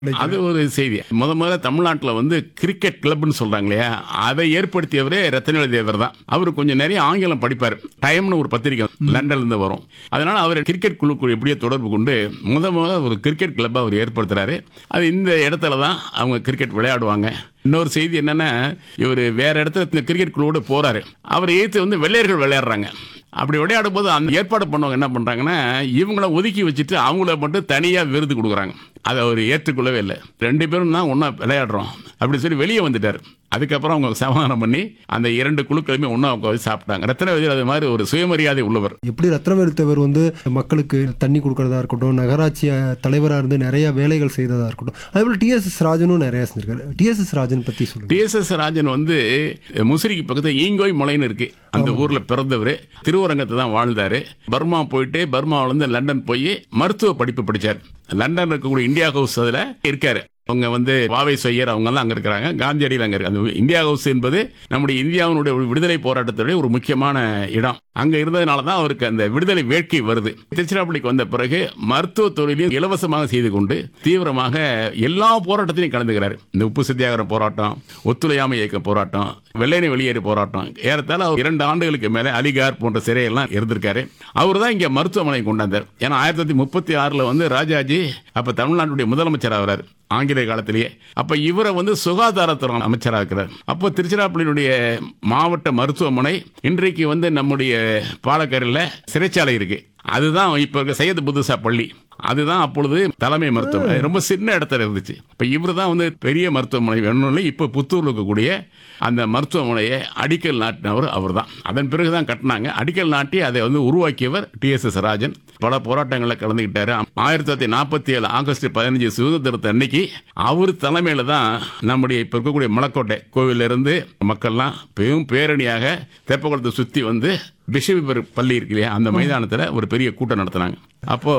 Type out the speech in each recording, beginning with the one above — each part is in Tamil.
அது ஒரு செய்தி முத முதல்ல தமிழ்நாட்டில் வந்து கிரிக்கெட் கிளப்னு சொல்றாங்க இல்லையா அதை ஏற்படுத்தியவரே ரத்தனவேலு தேவர் தான் அவர் கொஞ்சம் நிறைய ஆங்கிலம் படிப்பார் டைம்னு ஒரு பத்திரிக்கை லண்டன்ல இருந்து வரும் அதனால அவர் கிரிக்கெட் குழுக்குள் எப்படியோ தொடர்பு கொண்டு முத முதல்ல ஒரு கிரிக்கெட் கிளப் அவர் ஏற்படுத்துறாரு அது இந்த இடத்துல தான் அவங்க கிரிக்கெட் விளையாடுவாங்க இன்னொரு செய்தி என்னன்னா இவர் வேற இடத்துல இந்த கிரிக்கெட் குழுவோட போறாரு அவர் ஏத்து வந்து வெள்ளையர்கள் விளையாடுறாங்க அப்படி விளையாடும் போது அந்த ஏற்பாடு பண்ணவங்க என்ன பண்றாங்கன்னா இவங்கள ஒதுக்கி வச்சுட்டு அவங்கள மட்டும் தனியா விருது கொடுக்குறாங்க அதை அவர் ஏற்றுக்கொள்ளவே இல்லை ரெண்டு பேரும் தான் ஒன்றா விளையாடுறோம் அப்படி சொல்லி வெளியே வந்துட்டார் அதுக்கப்புறம் அவங்க சமாதானம் பண்ணி அந்த இரண்டு குழுக்களுமே ஒன்றா உட்காந்து சாப்பிட்டாங்க ரத்னவேதி அது மாதிரி ஒரு சுயமரியாதை உள்ளவர் எப்படி ரத்னவேலு தேவர் வந்து மக்களுக்கு தண்ணி கொடுக்கறதா இருக்கட்டும் நகராட்சி தலைவராக இருந்து நிறைய வேலைகள் செய்ததா இருக்கட்டும் அதே போல் டிஎஸ்எஸ் ராஜனும் நிறைய செஞ்சிருக்காரு டிஎஸ்எஸ் ராஜன் பற்றி சொல்லுங்க டிஎஸ்எஸ் ராஜன் வந்து முசிறிக்கு பக்கத்துல ஈங்கோய் மலைன்னு இருக்கு அந்த ஊர்ல பிறந்தவர் திருவரங்கத்தை தான் வாழ்ந்தாரு பர்மா போயிட்டு பர்மாவில இருந்து லண்டன் போய் மருத்துவ படிப்பு படிச்சார் லண்டன் இருக்கக்கூடிய இந்தியா ஹவுஸ் அதுல இருக்காரு அவங்க வந்து வாவை செய்யர் அவங்க எல்லாம் அங்க இருக்கிறாங்க காந்தியடியில் அங்க இருக்கு அந்த இந்தியா ஹவுஸ் என்பது நம்முடைய இந்தியாவினுடைய ஒரு விடுதலை போராட்டத்துடைய ஒரு முக்கியமான இடம் அங்க இருந்ததுனால தான் அவருக்கு அந்த விடுதலை வேட்கை வருது திருச்சிராப்பள்ளிக்கு வந்த பிறகு மருத்துவ தொழிலையும் இலவசமாக செய்து கொண்டு தீவிரமாக எல்லா போராட்டத்திலையும் கலந்துக்கிறார் இந்த உப்பு சத்தியாகிரக போராட்டம் ஒத்துழையாமை இயக்க போராட்டம் வெள்ளையனை வெளியேறு போராட்டம் ஏறத்தாழ அவர் இரண்டு ஆண்டுகளுக்கு மேலே அலிகார் போன்ற சிறையெல்லாம் இருந்திருக்காரு அவர் தான் இங்க மருத்துவமனை கொண்டாந்தார் ஏன்னா ஆயிரத்தி தொள்ளாயிரத்தி முப்பத்தி ஆறுல வந்து ராஜாஜி அப்ப தமிழ்நாட்டுடைய முதலமைச்சர் ஆகிறார் ஆங்கிலேய காலத்திலேயே அப்ப இவரை வந்து சுகாதாரத்துறை அமைச்சராக இருக்கிறார் அப்போ திருச்சிராப்பள்ளியினுடைய மாவட்ட மருத்துவமனை இன்றைக்கு வந்து நம்முடைய பாலக்கரையில் சிறைச்சாலை இருக்கு அதுதான் இப்ப இருக்க சையது புதுசா பள்ளி அதுதான் அப்பொழுது தலைமை மருத்துவமனை ரொம்ப சின்ன இடத்துல இருந்துச்சு இப்ப இவர் தான் வந்து பெரிய மருத்துவமனை வேணும்னு இப்ப புத்தூர்ல இருக்கக்கூடிய அந்த மருத்துவமனையை அடிக்கல் நாட்டினவர் அவர் தான் அதன் பிறகு தான் கட்டினாங்க அடிக்கல் நாட்டி அதை வந்து உருவாக்கியவர் டிஎஸ்எஸ் ராஜன் பல போராட்டங்களில் கலந்துக்கிட்டாரு ஆயிரத்தி தொள்ளாயிரத்தி நாற்பத்தி ஏழு ஆகஸ்ட் பதினஞ்சு சுதந்திரத்தை அன்னைக்கு அவர் தலைமையில தான் நம்முடைய இப்ப இருக்கக்கூடிய மலக்கோட்டை கோவிலிருந்து இருந்து மக்கள்லாம் பெரும் பேரணியாக தெப்பக்குளத்தை சுத்தி வந்து பிஷப் பள்ளி இருக்கு இல்லையா அந்த மைதானத்தில் ஒரு பெரிய கூட்டம் நடத்தினாங்க அப்போ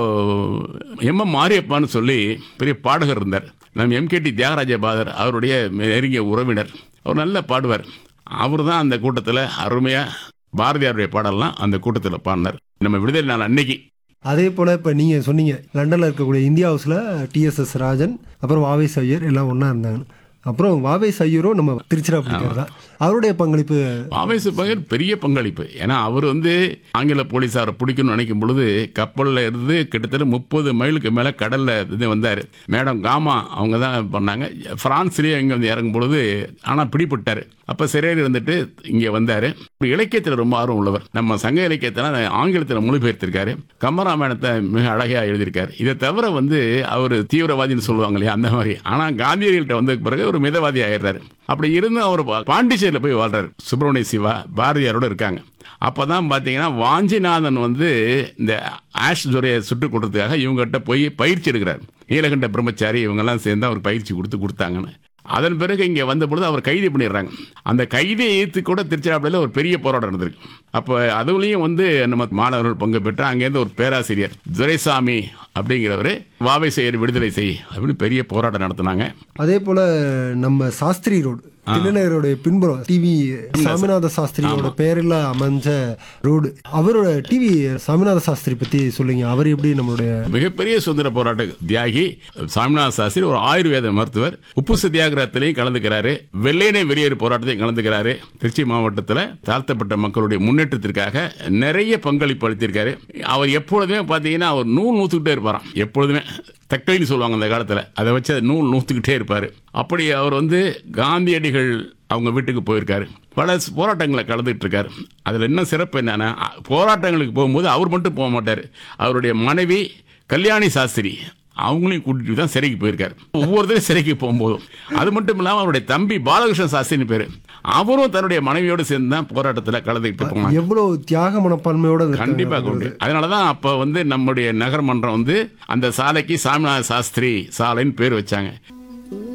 எம் எம் மாரியப்பான்னு சொல்லி பெரிய பாடகர் இருந்தார் நம்ம எம்கேடி தியாகராஜ பாதர் அவருடைய நெருங்கிய உறவினர் அவர் நல்லா பாடுவார் அவர் தான் அந்த கூட்டத்தில் அருமையாக பாரதியாருடைய பாடல்லாம் அந்த கூட்டத்தில் பாடினார் நம்ம விடுதலை நாள் அன்னைக்கு அதே போல் இப்போ நீங்கள் சொன்னீங்க லண்டனில் இருக்கக்கூடிய இந்தியா ஹவுஸில் டிஎஸ்எஸ் ராஜன் அப்புறம் வாவை சையர் எல்லாம் ஒன்றா இருந்தாங்க அப்புறம் வாவை சையரும் நம்ம திருச்சிராப்பள்ளிக்கார் தான் அவருடைய பங்களிப்பு ஆவேச பகர் பெரிய பங்களிப்பு ஏன்னா அவர் வந்து ஆங்கில போலீஸாரை பிடிக்கணும்னு நினைக்கும் பொழுது கப்பலில் இருந்து கிட்டத்தட்ட முப்பது மைலுக்கு மேலே கடலில் இது வந்தார் மேடம் காமா அவங்க தான் பண்ணாங்க பிரான்ஸ்லேயே இங்கே வந்து இறங்கும் பொழுது ஆனால் பிடிபட்டார் அப்போ சிறையில் இருந்துட்டு இங்கே வந்தார் இலக்கியத்தில் ரொம்ப ஆர்வம் உள்ளவர் நம்ம சங்க இலக்கியத்தில் ஆங்கிலத்தில் மொழிபெயர்த்திருக்காரு கம்பராமாயணத்தை மிக அழகாக எழுதியிருக்காரு இதை தவிர வந்து அவர் தீவிரவாதின்னு சொல்லுவாங்க இல்லையா அந்த மாதிரி ஆனால் காந்தியடிகள்கிட்ட வந்த பிறகு ஒரு மிதவாதி ஆயிடுறாரு அப்படி இருந்து அவர் பாண்டிச்சேரியில் போய் வாழ்றாரு சுப்பிரமணிய சிவா பாரதியாரோட இருக்காங்க அப்பதான் பார்த்தீங்கன்னா வாஞ்சிநாதன் வந்து இந்த ஆஷ் துறையை சுட்டுக் கொடுத்ததுக்காக இவங்ககிட்ட போய் பயிற்சி எடுக்கிறார் நீலகண்ட பிரம்மச்சாரி இவங்கெல்லாம் சேர்ந்து அவர் பயிற்சி கொடுத்து கொடுத்தாங்கன்னு அதன் பிறகு இங்கே வந்த பொழுது அவர் கைது பண்ணிடுறாங்க அந்த கைதியை ஏற்று கூட திருச்சிராப்பள்ளியில் ஒரு பெரிய போராட்டம் நடந்திருக்கு அப்போ அதுலேயும் வந்து நம்ம மாணவர்கள் பங்கு பெற்று அங்கேருந்து ஒரு பேராசிரியர் துரைசாமி அப்படிங்கிறவர் வாவை செயர் விடுதலை செய் அப்படின்னு பெரிய போராட்டம் நடத்தினாங்க அதே போல் நம்ம சாஸ்திரி ரோடு திருநகருடைய பின்புறம் டிவி சாமிநாத சாஸ்திரியோட பெயரில் அமைஞ்ச ரோடு அவரோட டிவி சாமிநாத சாஸ்திரி பற்றி சொல்லுங்க அவர் எப்படி நம்மளுடைய மிகப்பெரிய சுதந்திர போராட்ட தியாகி சாமிநாத சாஸ்திரி ஒரு ஆயுர்வேத மருத்துவர் உப்பு சத்தியாகிரகத்திலையும் கலந்துக்கிறாரு வெள்ளையனை வெளியேறு போராட்டத்தையும் கலந்துக்கிறாரு திருச்சி மாவட்டத்தில் தாழ்த்தப்பட்ட மக்களுடைய முன்னேற்றத்திற்காக நிறைய பங்களிப்பு அளித்திருக்காரு அவர் எப்பொழுதுமே பார்த்தீங்கன்னா அவர் நூல் நூற்றுக்கிட்டே இருப்பாராம் எப்பொழுதுமே தக்கைன்னு சொல்லுவாங்க அந்த காலத்தில் அதை வச்சு அதை நூல் நூற்றுக்கிட்டே இருப்பார் அப்படி அவர் வந்து காந்தியடிகள் அவங்க வீட்டுக்கு போயிருக்காரு பல போராட்டங்களை கலந்துட்டு இருக்காரு அதில் என்ன சிறப்பு என்னன்னா போராட்டங்களுக்கு போகும்போது அவர் மட்டும் போக மாட்டார் அவருடைய மனைவி கல்யாணி சாஸ்திரி அவங்களையும் கூட்டிட்டு தான் சிறைக்கு போயிருக்காரு ஒவ்வொருத்தரும் சிறைக்கு போகும்போதும் அது மட்டும் இல்லாமல் அவருடைய தம்பி பாலகிருஷ்ண சாஸ்திரின்னு பேர் அவரும் தன்னுடைய மனைவியோடு சேர்ந்து தான் போராட்டத்தில் கலந்துக்கிட்டு போனாங்க எவ்வளவு தியாக மனப்பான்மையோட கண்டிப்பா கொண்டு அதனாலதான் அப்ப வந்து நம்முடைய நகர்மன்றம் வந்து அந்த சாலைக்கு சாமிநாத சாஸ்திரி சாலைன்னு பேர் வச்சாங்க